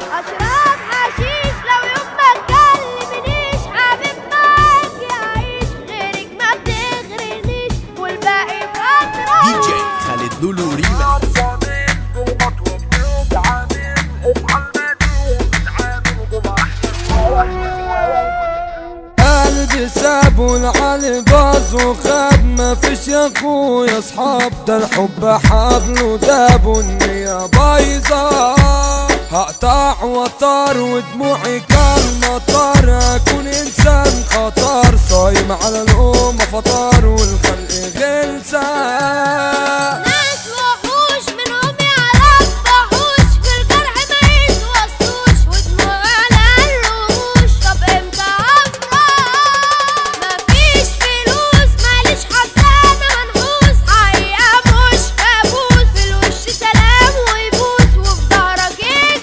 اشرب حشيش لو يوم ما تكلمنيش حبيب معاك يعيش غيرك ما بتغرنيش والباقي فترة دي جي خالد لولو ريما قلبي ساب والعلي باظ وخاب ما فيش يا اخويا اصحاب ده الحب حبل وداب والنية بايظة هقطع وطار ودموعي كالمطار اكون انسان خطر صايم على الامة فطار والخلق غلسة ناس وحوش منهم يعرف بحوش في الجرح ما يتوصوش ودموع على الرموش طب امتى افرح مفيش فلوس ماليش حسانة منحوس حقيقة مش كابوس في الوش سلام ويبوس وفي ظهرك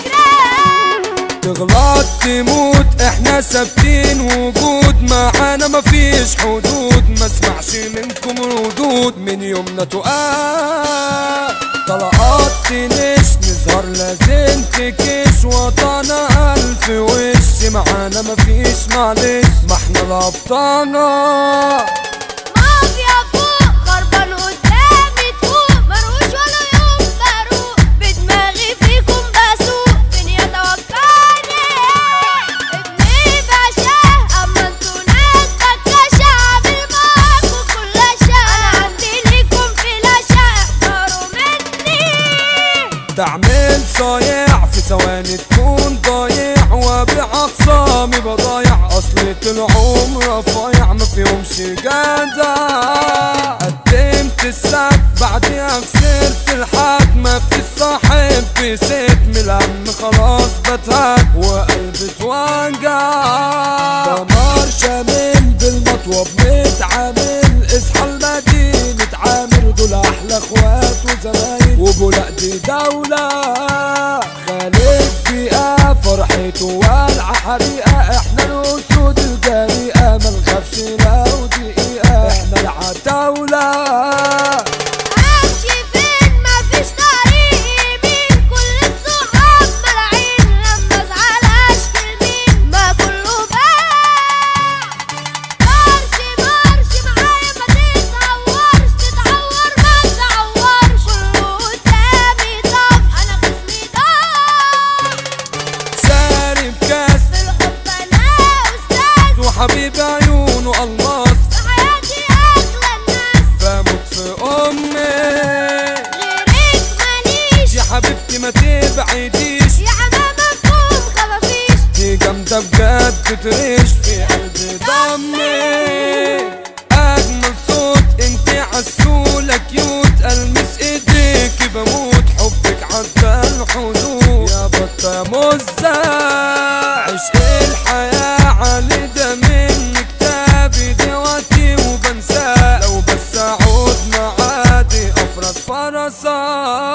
يجرح تغلط تموت احنا ثابتين وجود معانا مفيش حدود ما اسمعش منكم ردود من يومنا تقال طلقات تنش نظهر لازم تكش وطنا الف وش معانا مفيش معلش ما احنا الابطالة مافيا فوق خربان قدامي تفوق مروش ولا يوم بروق بدماغي فيكم بسوق فين يتوقعني ابني باشا اما انتوا ناس بكاشة عامل معاكوا كل شيء انا عندي ليكم فلاشة احذروا مني تعمل صايع في ثواني تكون ضايع وابيع اخصامي بضايع اصلي العمر رفايع ما فيهمش جدع قدمت السك بعديها خسرت الحق ما في صاحب في ست من الهم خلاص بتهك وقلبي اتوجع دمار شامل بالمطوب متعامل اصحى المدينة عامر دول احلى اخوات وزمايل وبولاق دي دولة خالد بيئة فرحته والعة حريقة احنا الاسود الجريئة ما نخافش لو دقيقة احنا العتاولة امشي فين مفيش طريق يمين كل الصحاب ملاعين لما ازعل اشكي لمين ما كله باع مارش مارش معايا ما تتهورش تتعور ما تعورش كله قدامي طف انا خصمي ضاع شارب كاس في الحب انا استاذ وحبيب عيونه الماس في حياتي اغلى الناس بموت في امي غيرك ماليش يا حبيبتي ما تبعديش يا حمامة فوق خفافيش دي جامدة بجد تريش في قلبي ضمي أجمل صوت انت عسولة كيوت ألمس ايديك بموت حبك عدى الحدود يا بطة يا مزة عشق الحياة علي ده من كتابي دلوقتي وبنساه لو بس أعود معادي أفرد فرسا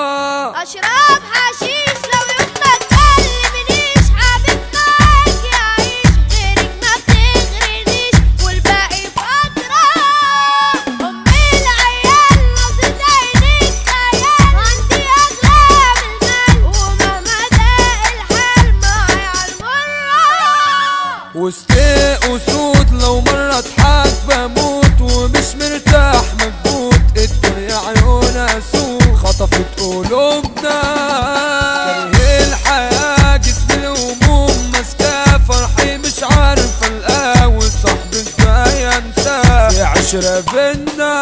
اشرب حشيش لو يوم ما تكلمنيش حبيب معاك يعيش غيرك ما بتغرنيش والباقي فترة امي العيال نظرة عينيك خيال عندي اغلى من المال ومهما ضاق الحال معايا عالمرة وسط اسود لو مرة اضحك بموت ومش مرتاح مكبوت الدنيا عيونها سوق خطفت قلوبنا كاره الحياة جسم الهموم ماسكاه فرحي مش عارف القاه وصاحبي ازاي انساه في عشرة بينا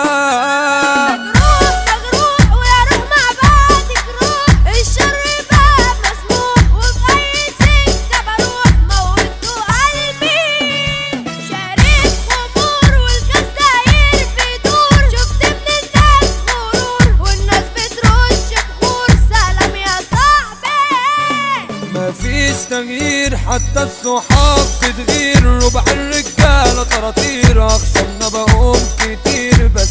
مجروح مجروح ويا روح مع بعضك روح الشر باب مسموح وفي اي سكه بروح موتوا قلبي شارب خمور والكاس داير في دور شفت ابن الناس غرور والناس بترش بخور سلام يا صاحبي مفيش تغيير حتى الصحاب بتغير ربع الرجالة طراطير أخصمنا بقوم كتير بس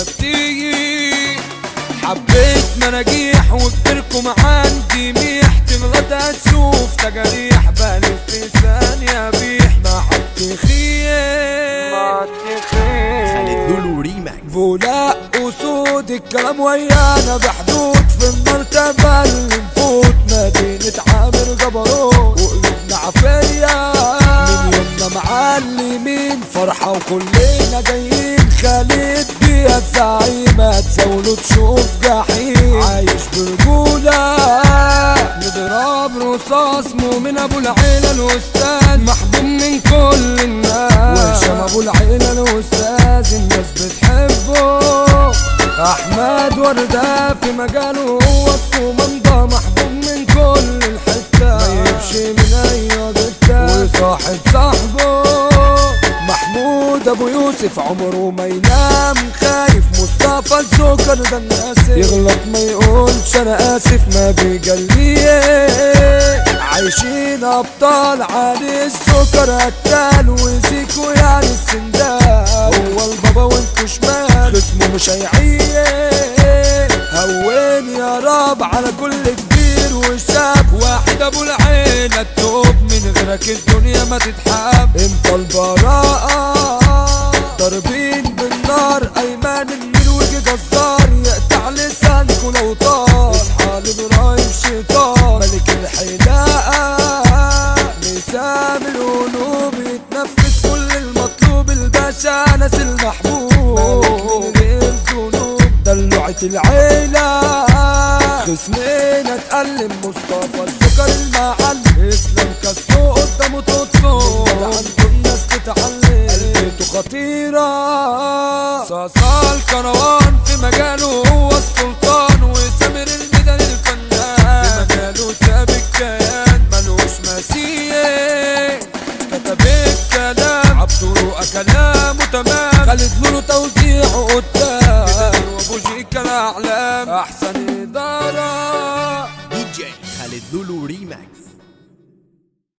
ثابتين حبيت مراجيح وكبركم عندي ميح تغلط هتشوف تجاريح بلف في ثانية بيح ما عدت خير خالد لولو ريماكس بولاق اسود الكلام ويانا بحدود في المرتبة اللي نفوت مدينة عامر جبروت وكلنا جايين خالد بيها الزعيمة تزاوله تشوف جحيم عايش برجولة نضرب رصاص مؤمن ابو العيلة الاستاذ محبوب من كل الناس وهشام ابو العيلة الاستاذ الناس بتحبه احمد وردة في مجاله هو الكوماندا محبوب من كل الحتة ما يمشي من اي حتة وصاحب صاحبه محمود ابو يوسف عمره ما ينام خايف مصطفى السكر ده الناس يغلط ما يقولش انا اسف ما بيجليه عايشين ابطال علي السكر قتال وزيكو يعني السندال هو البابا وانتو شمال خصمه مش هيعيق هون يا رب على كل كبير وشاب واحد ابو العين التوب من غيرك الدنيا ما تتحب انت البراءة ضاربين بالنار ايمان النيل وجه جزار يقطع لسانكوا لو طار اصحى لابراهيم شيطان ملك الحلاقة لسان القلوب يتنفس كل المطلوب الباشا ناس المحبوب ملك من غير ذنوب دلوعة العيلة خصمنا اتألم مصطفى السكر المعلم اسلام كسو قدامه تطفو عنده الناس تتعلم قلبته خطيرة صاصا الكروان في مجاله هو السلطان وسامر الميدان الفنان في مجاله ساب الكيان ملوش مثيل كتب الكلام عبده رؤى كلامه تمام خالد لولو توزيعه قدام بدر وابو جيكا الاعلام احسن اداره دي جي خالد لولو ريماكس